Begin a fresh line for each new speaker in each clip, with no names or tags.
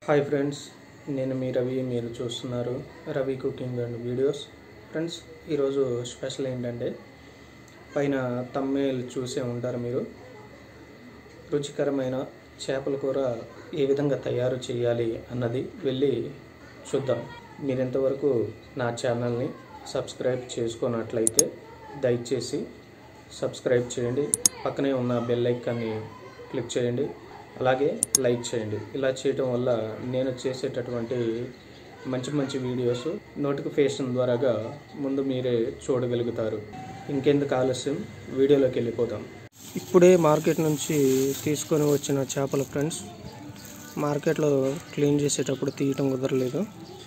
Hi friends నేను మీ రవి మీరు చూస్తున్నారు Ravi cooking and videos friends ఈరోజు స్పెషల్ ఏంటంటే పైన తమ్మేలు చూసే ఉంటారు మీరు రుచికరమైన చేపల కూర ఏ విధంగా తయారు చేయాలి అన్నది వెళ్ళి చూద్దాం మీరు ఇంతవరకు నా ఛానల్ని సబ్స్క్రైబ్ చేసుకున్నట్లయితే దయచేసి సబ్స్క్రైబ్ చేయండి పక్కనే ఉన్న బెల్ ఐకాన్ని క్లిక్ చేయండి అలాగే లైక్ చేయండి ఇలా చేయటం వల్ల నేను చేసేటటువంటి మంచి మంచి వీడియోస్ నోటిఫికేషన్ ద్వారాగా ముందు మీరే చూడగలుగుతారు ఇంకెందుకు ఆలస్యం వీడియోలోకి వెళ్ళిపోదాం ఇప్పుడే మార్కెట్ నుంచి తీసుకొని వచ్చిన చేపల ఫ్రెండ్స్ మార్కెట్లో క్లీన్ చేసేటప్పుడు తీయటం కుదరలేదు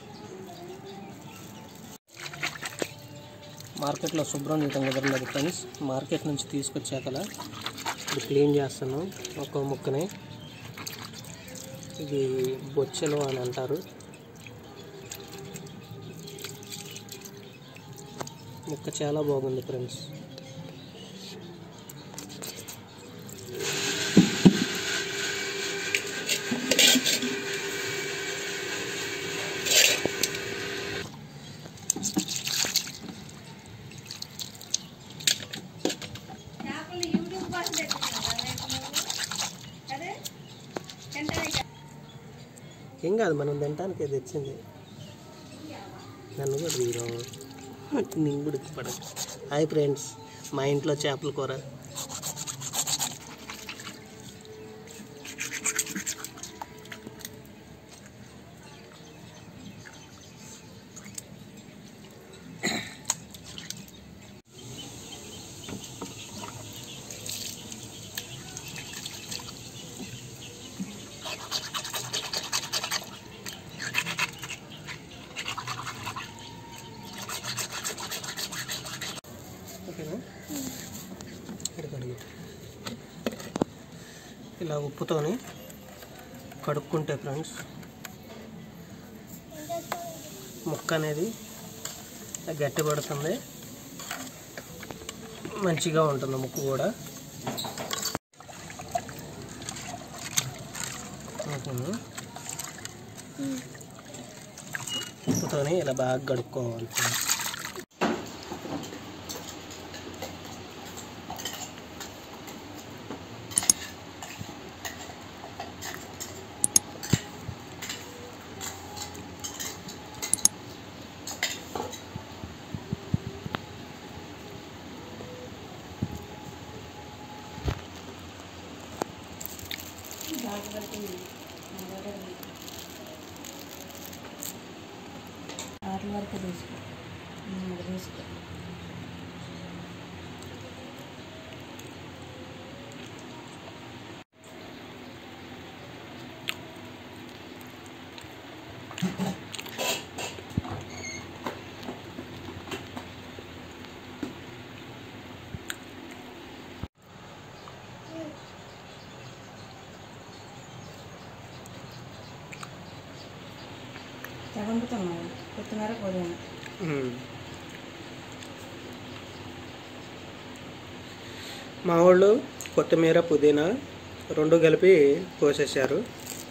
మార్కెట్లో శుభ్రం చేయటం కుదరలేదు ఫ్రెండ్స్ మార్కెట్ నుంచి తీసుకొచ్చాకలా ఇప్పుడు క్లీన్ చేస్తాను ఒక్కో ముక్కని ఇది బొచ్చెలు అని అంటారు ముక్క చాలా బాగుంది ఫ్రెండ్స్
చేపలు యూట్యూబ్ కోసం పెట్టుకున్నావా రేపు నువ్వు? అదే తింటానికి
ఏం కాదు మనం తినటానికి తెచ్చింది నన్ను కూడా తీరు నేను కూడా పడ హాయ్ ఫ్రెండ్స్ మా ఇంట్లో చేపల కూర ఓకేనా ఇక్కడ కడిగి ఇలా ఉప్పుతోని కడుక్కుంటే ఫ్రెండ్స్ ముక్క అనేది గట్టిపడుతుంది మంచిగా ఉంటుంది ముక్కు కూడా ఓకేనా ఉప్పుతోని ఇలా బాగా కడుక్కోవాలి ఫ్రెండ్స్
ఆరు వరకు తీసుకో మూడు తీసుకో తెగంపుతున్నావు కొత్తిమీర పుదీనా
మా వాళ్ళు కొత్తిమీర పుదీనా రెండు కలిపి కోసేసారు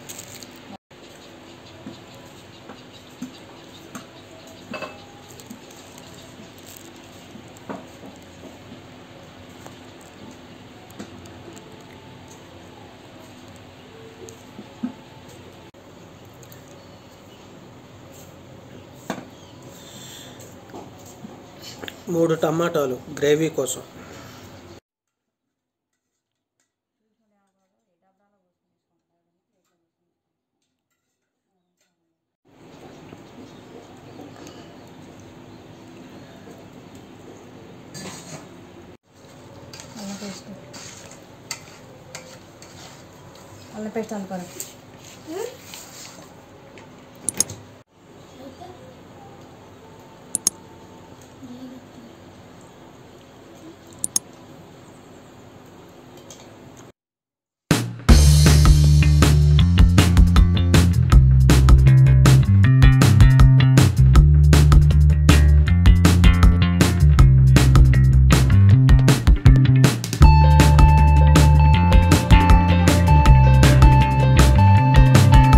మూడు టమాటాలు గ్రేవీ కోసం
అల్లం పేస్ట్ అల్లం పేస్ట్ అనుకోండి
ఆ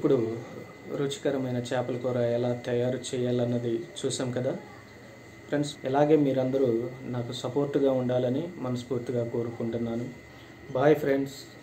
ఇప్పుడు రుచికరమైన చేపల కూర ఎలా తయారు చేయాలన్నది చూసాం కదా ఫ్రెండ్స్ ఇలాగే మీరందరూ నాకు సపోర్ట్గా ఉండాలని మనస్ఫూర్తిగా కోరుకుంటున్నాను బాయ్ ఫ్రెండ్స్